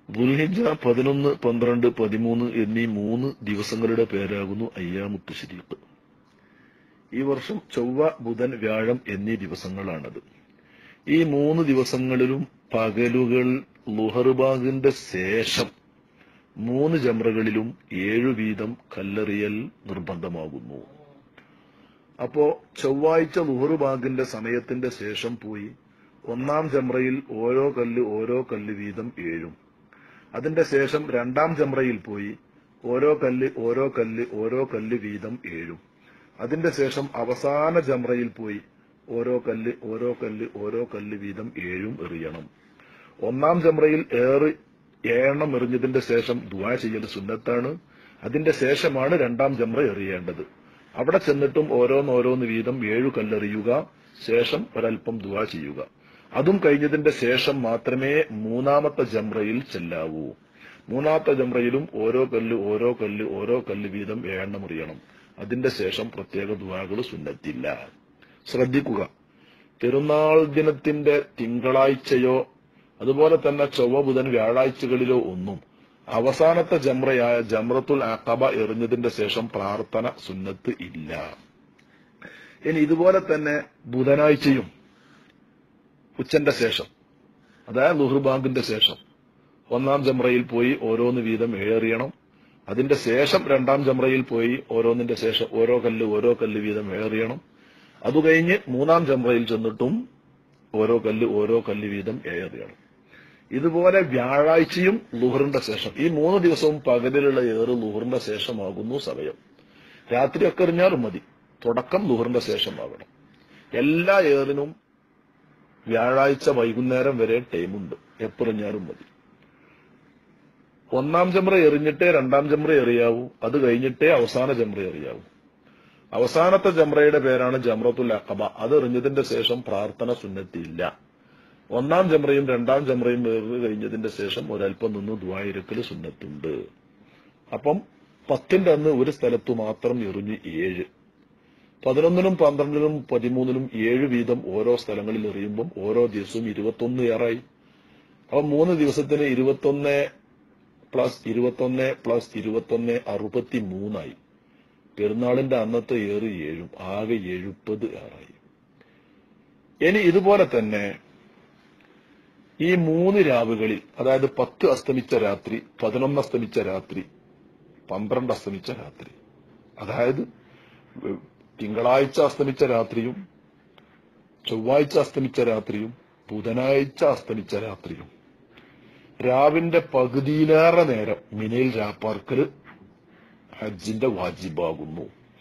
ദുൽഹിജ പതിനൊന്ന് പന്ത്രണ്ട് പതിമൂന്ന് എന്നീ മൂന്ന് ദിവസങ്ങളുടെ പേരാകുന്നു അയ്യാമുത്ത് ശരീഫ് ഈ വർഷം ചൊവ്വ ബുധൻ വ്യാഴം എന്നീ ദിവസങ്ങളാണത് ഈ മൂന്ന് ദിവസങ്ങളിലും പകലുകൾ ലുഹർബാഗിന്റെ ശേഷം മൂന്ന് ജമ്രകളിലും ഏഴു വീതം കല്ലെറിയൽ നിർബന്ധമാകുന്നു അപ്പോ ചൊവ്വാഴ്ച ലുഹർബാഗിന്റെ സമയത്തിന്റെ ശേഷം പോയി ഒന്നാം ജമ്രയിൽ ഓരോ കല്ല് ഓരോ കല്ല് വീതം ഏഴും അതിന്റെ ശേഷം രണ്ടാം ജമ്രയിൽ പോയി ഓരോ കല്ല് ഓരോ കല്ല് ഓരോ കല്ല് വീതം ഏഴും അതിന്റെ ശേഷം അവസാന ജമ്രയിൽ പോയി ഓരോ കല്ല് ഓരോ കല്ല് ഓരോ കല്ല് വീതം ഏഴും എറിയണം ഒന്നാം ജമ്രയിൽ ഏറ് ഏഴെണ്ണം എറിഞ്ഞതിന്റെ ശേഷം ദുവാ ചെയ്യൽ സുന്നത്താണ് അതിന്റെ ശേഷമാണ് രണ്ടാം ജമ്ര എറിയേണ്ടത് അവിടെ ചെന്നിട്ടും ഓരോന്നോരോന്ന് വീതം ഏഴു കല്ലെറിയുക ശേഷം ഒരൽപ്പം ദുവാ ചെയ്യുക അതും കഴിഞ്ഞതിന്റെ ശേഷം മാത്രമേ മൂന്നാമത്തെ ജമ്രയിൽ ചെല്ലാവൂ മൂന്നാമത്തെ ജമ്രയിലും ഓരോ കല്ല് ഓരോ കല്ല് ഓരോ കല്ല് വീതം ഏഴെണ്ണം എറിയണം അതിന്റെ ശേഷം പ്രത്യേക ദുവാകൾ സുന്നത്തില്ല ശ്രദ്ധിക്കുക പെരുന്നാൾ ദിനത്തിന്റെ തിങ്കളാഴ്ചയോ അതുപോലെ തന്നെ ചൊവ്വ ബുധൻ വ്യാഴാഴ്ചകളിലോ ഒന്നും അവസാനത്തെ ജമ്രയായ ജമ്രത്തുൽ അഖബ എറിഞ്ഞതിന്റെ ശേഷം പ്രാർത്ഥന സുന്നത്ത് ഇല്ല ഇനി ഇതുപോലെ തന്നെ ബുധനാഴ്ചയും ഉച്ചന്റെ ശേഷം അതായത് ലുഹർബാങ്കിന്റെ ശേഷം ഒന്നാം ജമ്രയിൽ പോയി ഓരോന്ന് വീതം ഏറിയണം അതിന്റെ ശേഷം രണ്ടാം ജമ്രയിൽ പോയി ഓരോന്നിന്റെ ശേഷം ഓരോ കല്ല് ഓരോ കല്ല് വീതം ഏറിയണം അത് കഴിഞ്ഞ് മൂന്നാം ജമ്രയിൽ ചെന്നിട്ടും ഓരോ കല്ല് ഓരോ കല്ല് വീതം ഏറിയണം ഇതുപോലെ വ്യാഴാഴ്ചയും ലുഹറിന്റെ ശേഷം ഈ മൂന്ന് ദിവസവും പകലിലുള്ള ഏറ് ലുഹറിന്റെ ശേഷമാകുന്നു സമയം രാത്രിയൊക്കെ എറിഞ്ഞാലും മതി തുടക്കം ലുഹറിന്റെ ശേഷമാകണം എല്ലാ ഏറിനും വ്യാഴാഴ്ച വൈകുന്നേരം വരെ ടൈമുണ്ട് എപ്പറിഞ്ഞാലും മതി ഒന്നാം ജമ്ര എറിഞ്ഞിട്ടേ രണ്ടാം ജമ്ര എറിയാവൂ അത് കഴിഞ്ഞിട്ടേ അവസാന ജമ്ര എറിയാവൂ അവസാനത്തെ ജമ്രയുടെ പേരാണ് ജമ്രത്തുൽ അഖബ അത് എറിഞ്ഞതിന്റെ ശേഷം പ്രാർത്ഥന സുന്നത്തിയില്ല ഒന്നാം ജമ്രയും രണ്ടാം ജമ്രയും എറിഞ്ഞു കഴിഞ്ഞതിന്റെ ശേഷം ഒരൽപ്പം നിന്ന് ദ്വായിരക്കൽ സുന്നത്തുണ്ട് അപ്പം പത്തിന്റെ അന്ന് ഒരു സ്ഥലത്തു മാത്രം എറിഞ്ഞ് ഏഴ് പതിനൊന്നിനും പന്ത്രണ്ടിനും പതിമൂന്നിനും ഏഴ് വീതം ഓരോ സ്ഥലങ്ങളിൽ എറിയുമ്പം ഓരോ ദിവസവും ഇരുപത്തൊന്ന് ഏറായി അപ്പൊ മൂന്ന് ദിവസത്തിന് ഇരുപത്തൊന്ന് പ്ലസ് ഇരുപത്തൊന്ന് പ്ലസ് ഇരുപത്തൊന്ന് അറുപത്തി മൂന്നായി പെരുന്നാളിന്റെ അന്നത്തെ ഏറ് ഏഴും ആകെ എഴുപത് ഏറായി ഇനി ഇതുപോലെ തന്നെ ഈ മൂന്ന് രാവുകളിൽ അതായത് പത്ത് അസ്തമിച്ച രാത്രി പതിനൊന്ന് അസ്തമിച്ച രാത്രി പന്ത്രണ്ട് അസ്തമിച്ച രാത്രി അതായത് തിങ്കളാഴ്ച അസ്തമിച്ച രാത്രിയും ചൊവ്വാഴ്ച അസ്തമിച്ച രാത്രിയും ബുധനാഴ്ച അസ്തമിച്ച രാത്രിയും രാവിന്റെ പകുതിയിലേറെ നേരം മിനയിൽ രാപ്പാർക്കൽ ഹജ്ജിന്റെ വാജിബാകുന്നു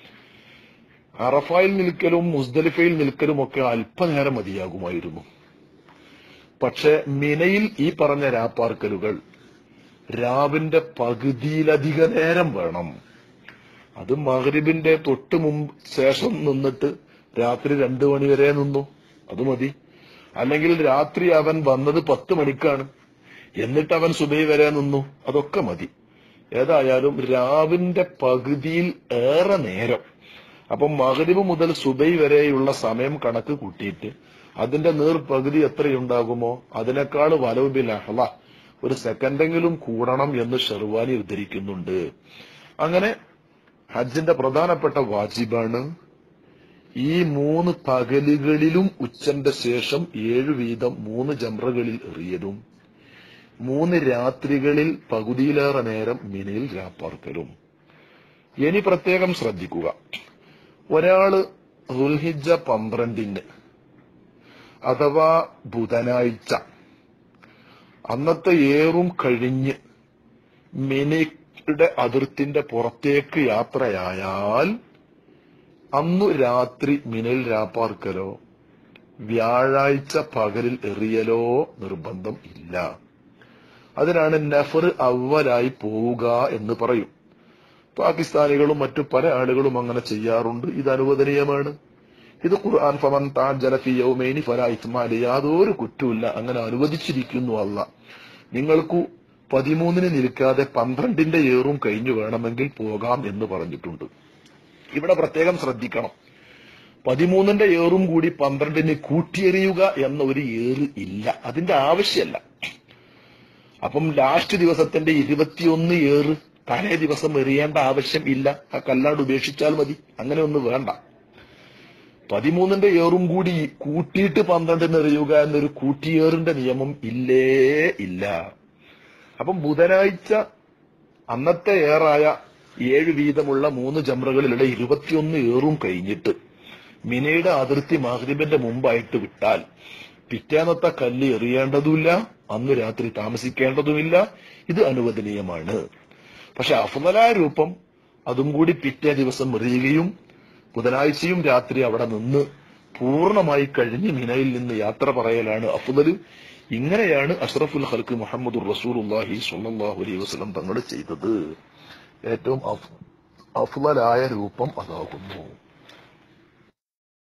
അറഫായിൽ നിൽക്കലും മുസ്ദലിഫയിൽ നിൽക്കലും ഒക്കെ അല്പനേരം മതിയാകുമായിരുന്നു പക്ഷെ മിനയിൽ ഈ പറഞ്ഞ രാപ്പാർക്കലുകൾ രാവിന്റെ പകുതിയിലധിക നേരം വേണം അത് മഹരിബിന്റെ തൊട്ട് മുമ്പ് ശേഷം നിന്നിട്ട് രാത്രി രണ്ടു മണി വരെ നിന്നു അത് മതി അല്ലെങ്കിൽ രാത്രി അവൻ വന്നത് പത്ത് മണിക്കാണ് എന്നിട്ട് അവൻ സുബൈ വരെ നിന്നു അതൊക്കെ മതി ഏതായാലും രാവിന്റെ പകുതിയിൽ ഏറെ നേരം അപ്പം മകരിബ് മുതൽ സുബൈ വരെയുള്ള സമയം കണക്ക് കൂട്ടിയിട്ട് അതിന്റെ നീർ പകുതി എത്രയുണ്ടാകുമോ അതിനേക്കാൾ വലവുബിൽ അഹ്ല ഒരു സെക്കൻഡെങ്കിലും കൂടണം എന്ന് ഷെർവാനി ഉദ്ധരിക്കുന്നുണ്ട് അങ്ങനെ ഹജ്ജിന്റെ പ്രധാനപ്പെട്ട വാജിബാണ് ഈ മൂന്ന് പകലുകളിലും ഉച്ചന്റെ ശേഷം ഏഴു വീതം മൂന്ന് ജമ്രകളിൽ എറിയലും മൂന്ന് രാത്രികളിൽ പകുതിയിലേറെ നേരം മിനയിൽ രാപ്പാർക്കലും ഇനി പ്രത്യേകം ശ്രദ്ധിക്കുക ഒരാള് ദുൽഹിജ പന്ത്രണ്ടിന് അഥവാ ബുധനാഴ്ച അന്നത്തെ ഏറും കഴിഞ്ഞ് മിനിയുടെ അതിർത്തിന്റെ പുറത്തേക്ക് യാത്രയായാൽ അന്നു രാത്രി മിനൽ രാപ്പാർക്കലോ വ്യാഴാഴ്ച പകലിൽ എറിയലോ നിർബന്ധം ഇല്ല അതിനാണ് നഫർ അവലായി പോവുക എന്ന് പറയും പാകിസ്ഥാനികളും മറ്റു പല ആളുകളും അങ്ങനെ ചെയ്യാറുണ്ട് ഇത് അനുവദനീയമാണ് ഇത് ഖുർആൻ ഫമൻ താജലഫി യൗമൈനി ഫലാ ഇസ്മാലി യാതൊരു കുറ്റമില്ല അങ്ങനെ അനുവദിച്ചിരിക്കുന്നു അല്ല നിങ്ങൾക്കു പതിമൂന്നിന് നിൽക്കാതെ പന്ത്രണ്ടിന്റെ ഏറും കഴിഞ്ഞു വേണമെങ്കിൽ പോകാം എന്ന് പറഞ്ഞിട്ടുണ്ട് ഇവിടെ പ്രത്യേകം ശ്രദ്ധിക്കണം പതിമൂന്നിന്റെ ഏറും കൂടി പന്ത്രണ്ടിന് കൂട്ടിയെറിയുക എന്ന ഒരു ഏറ് ഇല്ല അതിന്റെ ആവശ്യമല്ല അപ്പം ലാസ്റ്റ് ദിവസത്തിന്റെ ഇരുപത്തിയൊന്ന് ഏറ് തലേ ദിവസം എറിയേണ്ട ആവശ്യം ഇല്ല ആ കല്ലാട് ഉപേക്ഷിച്ചാൽ മതി അങ്ങനെ ഒന്നും വേണ്ട പതിമൂന്നിന്റെ ഏറും കൂടി കൂട്ടിയിട്ട് പന്ത്രണ്ടിന് എറിയുക എന്നൊരു കൂട്ടിയേറിന്റെ നിയമം ഇല്ലേ ഇല്ല അപ്പം ബുധനാഴ്ച അന്നത്തെ ഏറായ ഏഴ് വീതമുള്ള മൂന്ന് ജമ്രകളിലൂടെ ഇരുപത്തിയൊന്ന് ഏറും കഴിഞ്ഞിട്ട് മിനയുടെ അതിർത്തി മഹ്രിബിന്റെ മുമ്പായിട്ട് വിട്ടാൽ പിറ്റേന്നത്തെ കല്ല് എറിയേണ്ടതുമില്ല അന്ന് രാത്രി താമസിക്കേണ്ടതുമില്ല ഇത് അനുവദനീയമാണ് പക്ഷെ അഫുമലായ രൂപം അതും കൂടി പിറ്റേ ദിവസം എറിയുകയും ബുധനാഴ്ചയും രാത്രി അവിടെ നിന്ന് പൂർണ്ണമായി കഴിഞ്ഞ് മിനയിൽ നിന്ന് യാത്ര പറയലാണ് അഫുദല് ഇങ്ങനെയാണ് അഷ്റഫുൽ ഹൽക്ക് മുഹമ്മദ് റസൂലുല്ലാഹി സ്വല്ലല്ലാഹു അലൈഹി വസല്ലം തങ്ങൾ ചെയ്തത് ഏറ്റവും അഫ്- അഫ്ളലായ രൂപം അതാകുന്നു